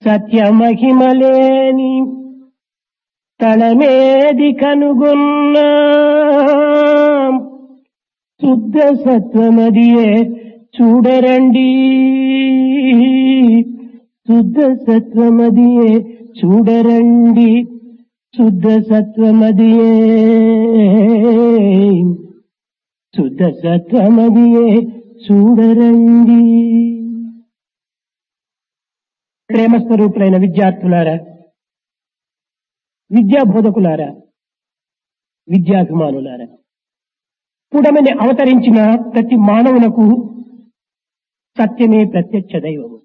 సత్యమహిమలేని తళమేది కనుగొన్నా శుద్ధ సత్వమదియే చూడరండి శుద్ధ సత్వమదియే చూడరండి శుద్ధ సత్వమదియే శుద్ధ సత్వమదియే చూడరండి ప్రేమస్వరూపులైన విద్యార్థులారా విద్యా బోధకులారా విద్యాభిమానులారా పుడమని అవతరించిన ప్రతి మానవునకు సత్యమే ప్రత్యక్ష దైవము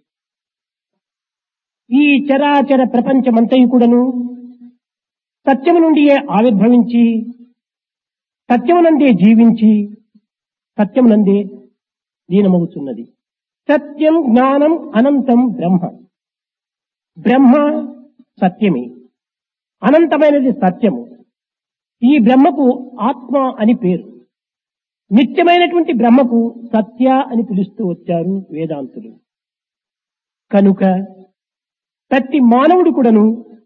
ఈ చరాచర ప్రపంచమంతయు కూడాను సత్యము నుండియే ఆవిర్భవించి సత్యమునందే జీవించి సత్యమునందే లీనమవుతున్నది సత్యం జ్ఞానం అనంతం బ్రహ్మ బ్రహ్మ సత్యమే అనంతమైనది సత్యము ఈ బ్రహ్మకు ఆత్మ అని పేరు నిత్యమైనటువంటి బ్రహ్మకు సత్య అని పిలుస్తూ వచ్చారు వేదాంతులు కనుక ప్రతి మానవుడు కూడాను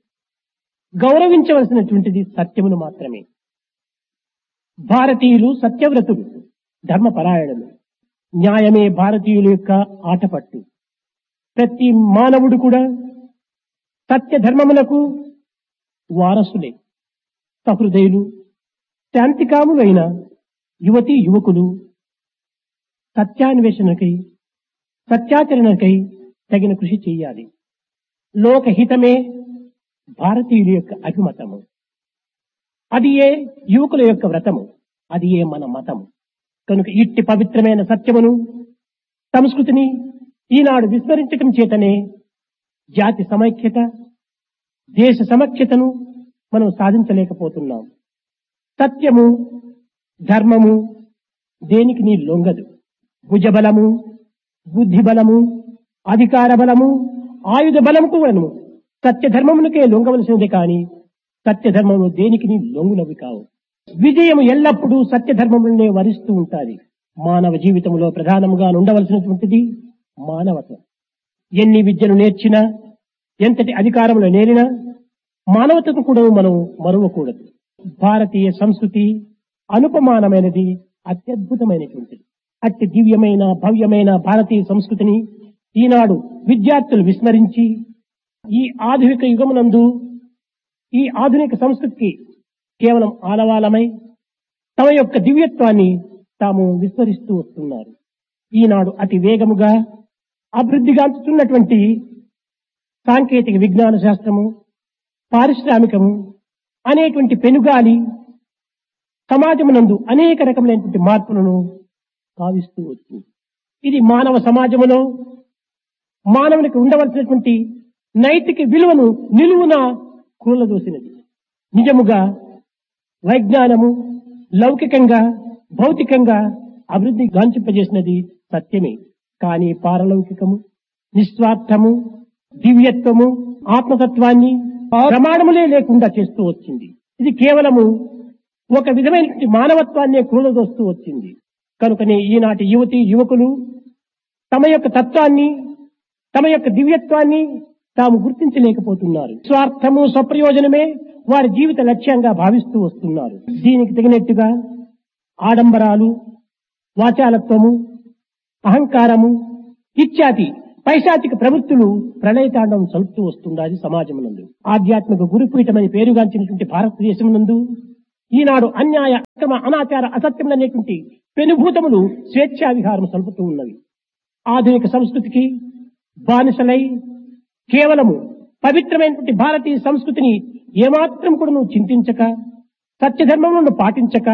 గౌరవించవలసినటువంటిది సత్యమును మాత్రమే భారతీయులు సత్యవ్రతులు ధర్మపరాయణులు న్యాయమే భారతీయుల యొక్క ఆటపట్టు ప్రతి మానవుడు కూడా సత్య ధర్మములకు వారసులే సహృదయులు శాంతికాములైన యువతి యువకులు సత్యాన్వేషణకై సత్యాచరణకై తగిన కృషి చేయాలి లోకహితమే భారతీయుల యొక్క అభిమతము అది ఏ యువకుల యొక్క వ్రతము అది ఏ మన మతము కనుక ఇట్టి పవిత్రమైన సత్యమును సంస్కృతిని ఈనాడు విస్మరించటం చేతనే జాతి సమైక్యత దేశ సమైక్యతను మనం సాధించలేకపోతున్నాం సత్యము ధర్మము దేనికి నీ లొంగదు భుజబలము బుద్ధి బలము అధికార బలము ఆయుధ బలము కూడాను సత్య ధర్మమునకే లొంగవలసినది కాని సత్య ధర్మము దేనికి నీ లొంగునవి కావు విజయం ఎల్లప్పుడూ సత్య ధర్మములనే వరిస్తూ ఉంటాది మానవ జీవితంలో ప్రధానముగా ఉండవలసినటువంటిది మానవత్వం ఎన్ని విద్యను నేర్చినా ఎంతటి అధికారములు నేరినా మానవతను కూడా మనం మరువకూడదు భారతీయ సంస్కృతి అనుపమానమైనది అత్యద్భుతమైనటువంటిది అతి దివ్యమైన భవ్యమైన భారతీయ సంస్కృతిని ఈనాడు విద్యార్థులు విస్మరించి ఈ ఆధునిక యుగమునందు ఈ ఆధునిక సంస్కృతికి కేవలం ఆలవాలమై తమ యొక్క దివ్యత్వాన్ని తాము విస్మరిస్తూ వస్తున్నారు ఈనాడు అతి వేగముగా అభివృద్ధిగాంచుతున్నటువంటి సాంకేతిక విజ్ఞాన శాస్త్రము పారిశ్రామికము అనేటువంటి పెనుగాలి సమాజమునందు అనేక రకములైనటువంటి మార్పులను భావిస్తూ వచ్చింది ఇది మానవ సమాజములో మానవునికి ఉండవలసినటువంటి నైతిక విలువను నిలువున కూలదోసినది నిజముగా వైజ్ఞానము లౌకికంగా భౌతికంగా అభివృద్ధి గాంచింపజేసినది సత్యమే కానీ పారలౌకికము నిస్వార్థము దివ్యత్వము ఆత్మతత్వాన్ని ప్రమాణములే లేకుండా చేస్తూ వచ్చింది ఇది కేవలము ఒక విధమైన మానవత్వాన్నే కూలదోస్తూ వచ్చింది కనుకనే ఈనాటి యువతి యువకులు తమ యొక్క తత్వాన్ని తమ యొక్క దివ్యత్వాన్ని తాము గుర్తించలేకపోతున్నారు స్వార్థము స్వప్రయోజనమే వారి జీవిత లక్ష్యంగా భావిస్తూ వస్తున్నారు దీనికి తగినట్టుగా ఆడంబరాలు వాచాలత్వము అహంకారము ఇత్యాది పైశాచిక ప్రవృత్తులు ప్రళయతాండం సలుపుతూ వస్తున్నది సమాజమునందు ఆధ్యాత్మిక గురుపీఠమని పేరుగాంచినటువంటి భారతదేశమునందు ఈనాడు అన్యాయ అక్రమ అనాచార అసత్యములనేటువంటి పెనుభూతములు స్వేచ్ఛా విహారం సలుపుతూ ఉన్నవి ఆధునిక సంస్కృతికి బానిసలై కేవలము పవిత్రమైనటువంటి భారతీయ సంస్కృతిని ఏమాత్రం కూడా నువ్వు చింతించక సత్యధర్మములను పాటించక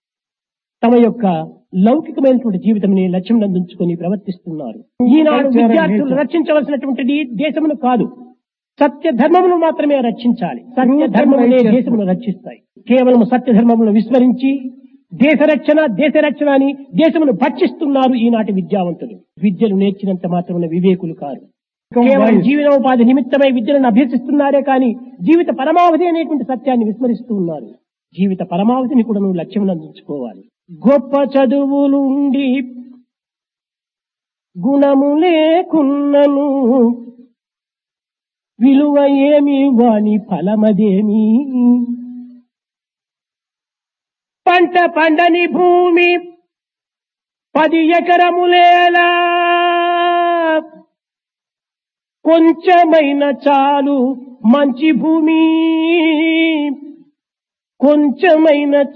తమ యొక్క లౌకికమైనటువంటి జీవితంని లక్ష్యం అందించుకొని ప్రవర్తిస్తున్నారు ఈనాడు విద్యార్థులు రక్షించవలసినటువంటిది దేశమును కాదు సత్య ధర్మమును మాత్రమే రక్షించాలి సత్య ధర్మములే దేశమును రక్షిస్తాయి కేవలం సత్య ధర్మమును విస్మరించి దేశ రక్షణ దేశ రక్షణ అని దేశమును భక్షిస్తున్నారు ఈనాటి విద్యావంతులు విద్యను నేర్చినంత మాత్రమే వివేకులు కారు కేవలం జీవనోపాధి నిమిత్తమై విద్యలను అభ్యసిస్తున్నారే కానీ జీవిత పరమావధి అనేటువంటి సత్యాన్ని విస్మరిస్తూ ఉన్నారు జీవిత పరమావధిని కూడా నువ్వు లక్ష్యం అందించుకోవాలి గొప్ప చదువులుండి గుణము లేకున్నను విలువ ఏమి వాని ఫలమదేమి పంట పండని భూమి పది ఎకరములేలా కొంచెమైన చాలు మంచి భూమి కొంచెమైన